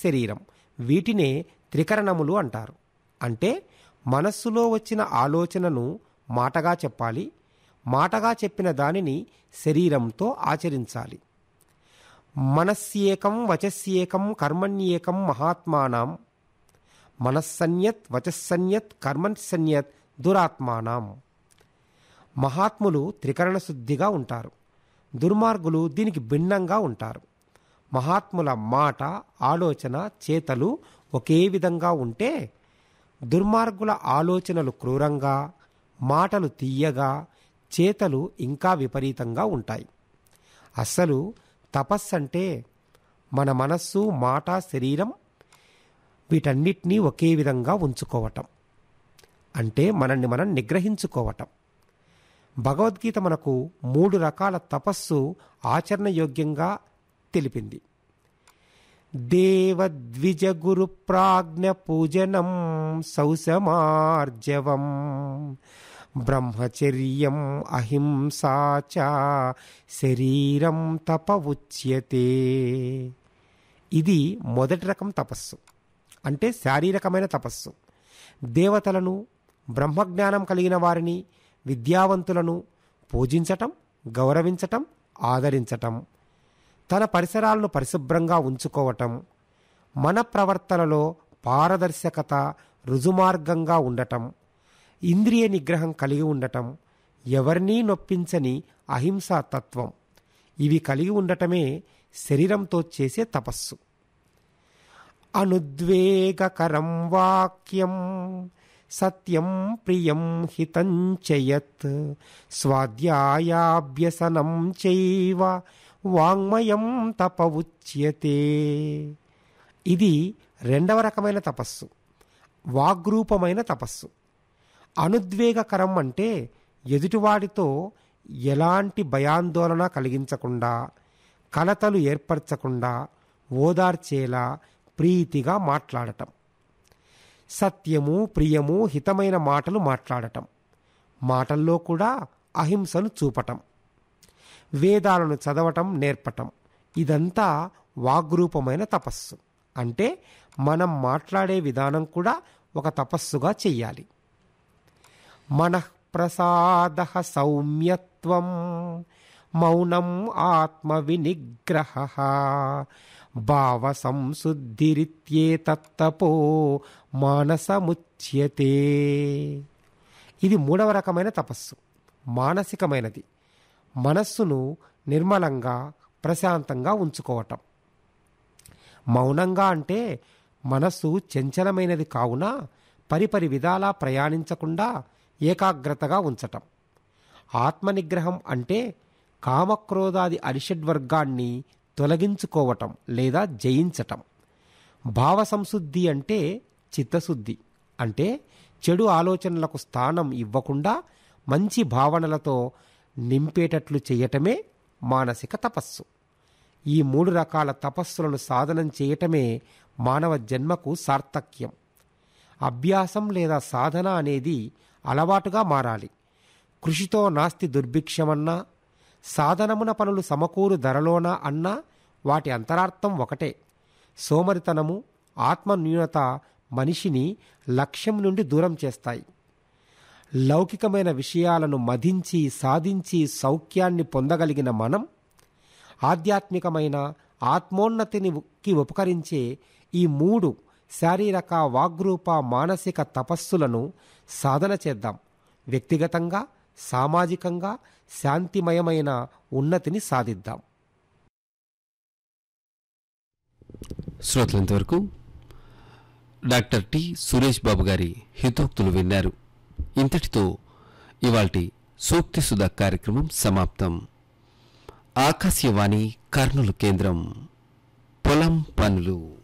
శరీరం వీటినే త్రికరణములు అంటారు అంటే మనస్సులో వచ్చిన ఆలోచనను మాటగా చెప్పాలి మాటగా చెప్పిన దానిని శరీరంతో ఆచరించాలి మనస్యేకం వచస్యేకం కర్మణ్యేకం మహాత్మానాం మనస్సన్యత్ వచస్సన్యత్ కర్మసన్యత్ దురాత్మానాం మహాత్ములు త్రికరణ శుద్ధిగా ఉంటారు దుర్మార్గులు దీనికి భిన్నంగా ఉంటారు మహాత్ముల మాట ఆలోచన చేతలు ఒకే విధంగా ఉంటే దుర్మార్గుల ఆలోచనలు క్రూరంగా మాటలు తీయగా చేతలు ఇంకా విపరీతంగా ఉంటాయి అస్సలు తపస్సంటే మన మనస్సు మాట శరీరం వీటన్నిటినీ ఒకే విధంగా ఉంచుకోవటం అంటే మనల్ని మనం నిగ్రహించుకోవటం భగవద్గీత మనకు మూడు రకాల తపస్సు ఆచరణయోగ్యంగా తెలిపింది దేవద్విజ గురు ప్రాజ్ఞ పూజనం సౌసమార్జవం బ్రహ్మచర్యం అహింసా చ శరీరం తప ఉచ్యతే ఇది మొదటి రకం తపస్సు అంటే శారీరకమైన తపస్సు దేవతలను బ్రహ్మజ్ఞానం కలిగిన వారిని విద్యావంతులను పూజించటం గౌరవించటం ఆదరించటం తన పరిసరాలను పరిశుభ్రంగా ఉంచుకోవటం మన ప్రవర్తనలో పారదర్శకత రుజుమార్గంగా ఉండటం ఇంద్రియ నిగ్రహం కలిగి ఉండటం ఎవరినీ నొప్పించని అహింసా తత్వం ఇవి కలిగి ఉండటమే శరీరంతో చేసే తపస్సు అనుద్వేగకరం వాక్యం సత్యం ప్రియం హితం చయత్ స్వాధ్యాయాభ్యసనం చైవ వాంగ్మయం తప ఉచ్యతే ఇది రెండవ రకమైన తపస్సు వాగ్రూపమైన తపస్సు అనుద్వేగకరం అంటే ఎదుటివాడితో ఎలాంటి భయాందోళన కలిగించకుండా కలతలు ఏర్పరచకుండా ఓదార్చేలా ప్రీతిగా మాట్లాడటం సత్యము ప్రియము హితమైన మాటలు మాట్లాడటం మాటల్లో కూడా అహింసను చూపటం వేదాలను చదవటం నేర్పటం ఇదంతా వాగ్రూపమైన తపస్సు అంటే మనం మాట్లాడే విధానం కూడా ఒక తపస్సుగా చెయ్యాలి మనఃప్రసాద సౌమ్యత్వం మౌనం ఆత్మ వినిగ్రహ భావ సంశుద్ధిరిత్యేతత్తపో మానసముచ్యతే ఇది మూడవ రకమైన తపస్సు మానసికమైనది మనస్సును నిర్మలంగా ప్రశాంతంగా ఉంచుకోవటం మౌనంగా అంటే మనస్సు చంచలమైనది కావున పరిపరి విధాలా ప్రయాణించకుండా ఏకాగ్రతగా ఉంచటం ఆత్మనిగ్రహం అంటే కామక్రోధాది అరిషడ్వర్గాన్ని తొలగించుకోవటం లేదా జయించటం భావ సంశుద్ధి అంటే చిత్తశుద్ధి అంటే చెడు ఆలోచనలకు స్థానం ఇవ్వకుండా మంచి భావనలతో నింపేటట్లు చేయటమే మానసిక తపస్సు ఈ మూడు రకాల తపస్సులను సాధనం చేయటమే మానవ జన్మకు సార్థక్యం అభ్యాసం లేదా సాధన అనేది అలవాటుగా మారాలి కృషితో నాస్తి దుర్భిక్షమన్నా సాధనమున పనులు సమకూరు ధరలోనా అన్నా వాటి అంతరార్థం ఒకటే సోమరితనము ఆత్మన్యూనత మనిషిని లక్ష్యం నుండి దూరం చేస్తాయి లౌకికమైన విషయాలను మదించి సాధించి సౌఖ్యాన్ని పొందగలిగిన మనం ఆధ్యాత్మికమైన ఆత్మోన్నతికి ఉపకరించే ఈ మూడు శారీరక వాగ్రూప మానసిక తపస్సులను సాధన చేద్దాం వ్యక్తిగతంగా సామాజికంగా శాంతిమయమైన ఉన్నతిని సాధిద్దాం శ్రోతలంతవరకు డాక్టర్ టి సురేష్ బాబు గారి హితోక్తులు విన్నారు ఇంతటితో ఇవాల్టి సూక్తి సుధా కార్యక్రమం సమాప్తం ఆకాశవాణి కర్నూలు కేంద్రం పొలం పనులు